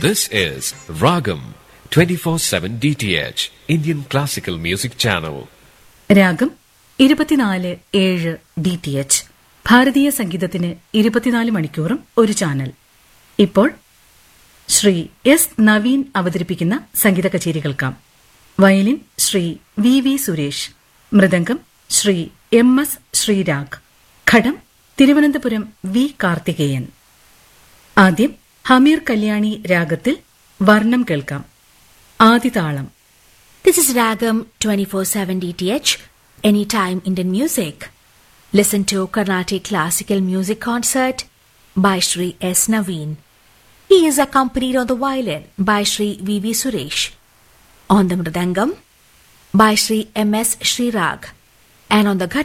This is Ragam 24/7 DTH Indian Classical Music Channel. രാഗം ഇരുപത്തിനാല് ഏഴ് ഡി ടി എച്ച് ഭാരതീയ സംഗീതത്തിന് ഇരുപത്തിനാല് മണിക്കൂറും ഒരു ചാനൽ ഇപ്പോൾ ശ്രീ എസ് നവീൻ അവതരിപ്പിക്കുന്ന സംഗീത കച്ചേരി കേൾക്കാം violin Shri V V Suresh mridangam Shri M S Sreerag ghatam Thiruvananthapuram V Karthikeyan ആദ്യം ഹമീർ കല്യാണി രാഗത്തിൽ വർണ്ണം കേൾക്കാം ആദിതാളം This is Ragam 24/7 DTH, Anytime Indian Music. Listen to Carnatic Classical Music Concert by Sri S. Naveen. He is accompanied on the violin by Sri V. V. Suresh, on the mridangam by Sri M. S. Srirag, and on the